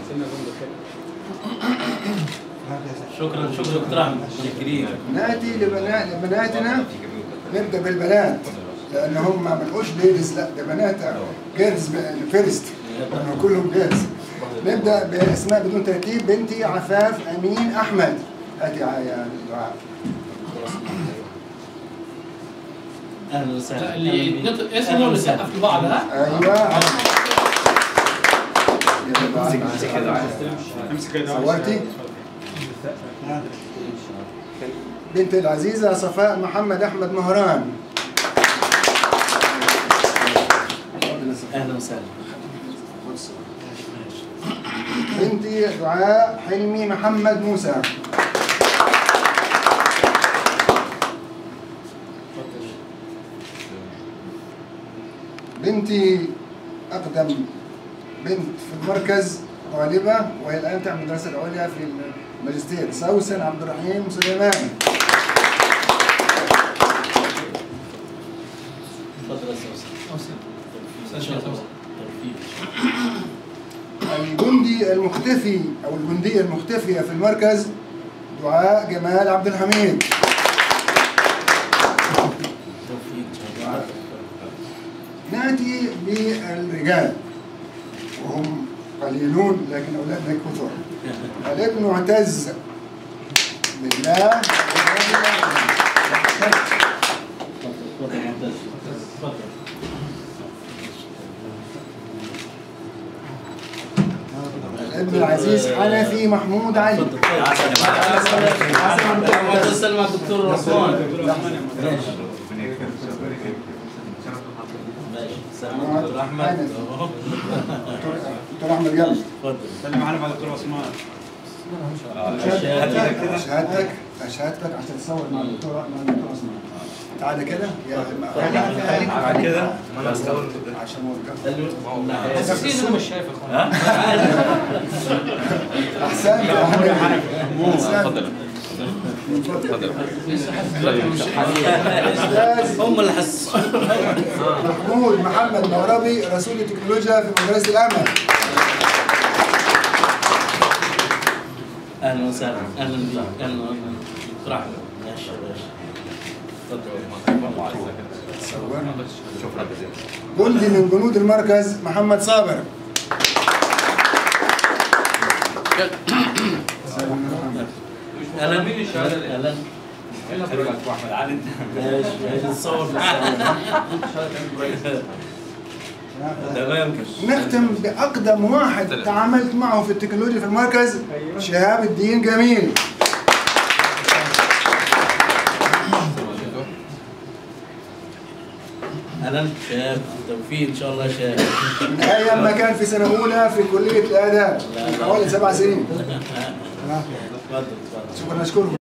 شكرا شكرا دكتور احمد متشكرين ناتي لبنا- لبناتنا نبدا بالبنات لان هم ما بنقولش ليديز لا ده بنات جيرلز فيرست هم كلهم جيرلز نبدا باسماء بدون ترتيب بنتي عفاف امين احمد هاتي يا يا دعاء اهلا وسهلا اللي نطق اسمه واللي سقف لبعض ها ايوه يلا دعاء. امسك يا دعاء. صورتي بنتي العزيزة صفاء محمد أحمد مهران اتفضل يا صفاء. اهلا وسهلا بنتي دعاء حلمي محمد موسى بنتي أقدم بنت في المركز طالبة وهي الآن تعمل الدراسة العليا في الماجستير سوسن عبد الرحيم سليمان تفضل يا سوسن استاذ توفيق الجندي المختفي أو الجندية المختفية في المركز دعاء جمال عبد الحميد توفيق نأتي بالرجال وهم قليلون لكن أولادنا كثر الابن معتز بالله تفضل تفضل معتز تفضل الابن العزيز حنفي محمود علي تفضل معتز سلمى الدكتور رضوان ماشي ماشي سلمى الدكتور احمد أهو. دكتور احمد يلا تفضل سلم على مع دكتور عثمان شهادتك شهادتك عشان تصور مع الدكتور مع الدكتور عثمان تعالى كده يا بعد كده عشان هو حساسين انه مش شايف يا اخوان احسن تفضل استاذ هم اللي حسوا محمود محمد مغربي رسول التكنولوجيا في مدرسه الامل اهلا وسهلا اهلا بك اهلا وسهلا دكتور احمد ماشي يا باشا تفضل جندي من جنود المركز محمد صابر اهلا اهلا احمد علي ماشي ماشي نصور تمام نختم باقدم واحد تعاملت معه في التكنولوجيا في المركز شهاب الدين جميل اهلا شاب توفيق ان شاء الله شاب من ايام ما كان في سنه اولى في كليه الاداب من حوالي سبع سنين تفضل تفضل شكرا نشكركم